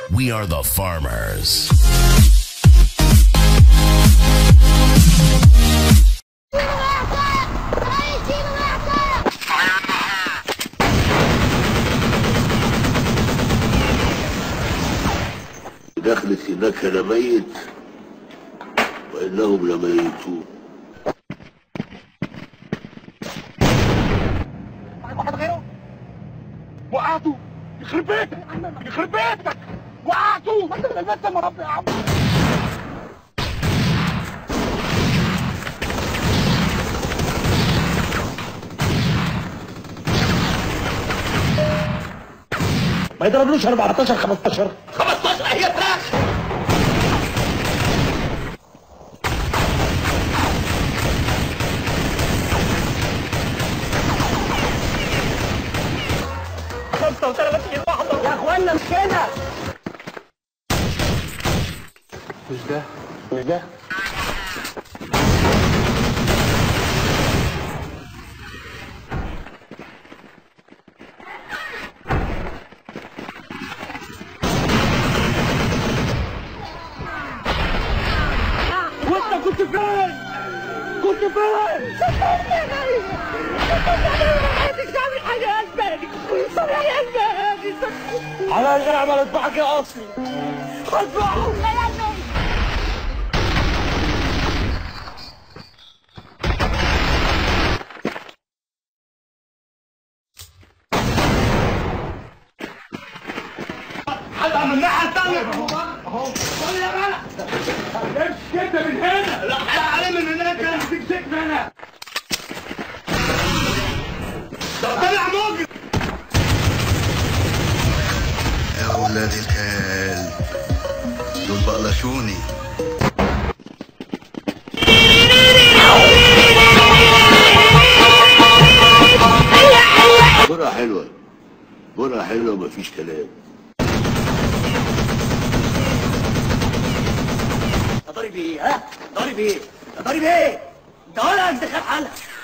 We are the farmers. دخلت إنك لميت وإنهم لميتون واحد غيره وقعته يخرب بيتك يخرب بيتك وقعته ما انت بس يا رب يا عم ما يضربلوش 14 15 15 هي فراخ خمسة وثلاثين واحدة يا اخوانا مش كده مش ده مش ده وانت كنت فين؟ كنت فين؟ على النعمة اذبحك يا اصلي اذبحه حلقة من الناحية الثانية اهو صلي يا بلا امشي انت من هنا لا حلقة عليه من هناك انا هتمسك من هنا ده طلع موجود يا ولاد الكلب دول بقلشوني برا حلوة برا حلوة مفيش كلام ضارب ايه ها ضارب ايه ضارب ايه انت ولا انت خاف حالك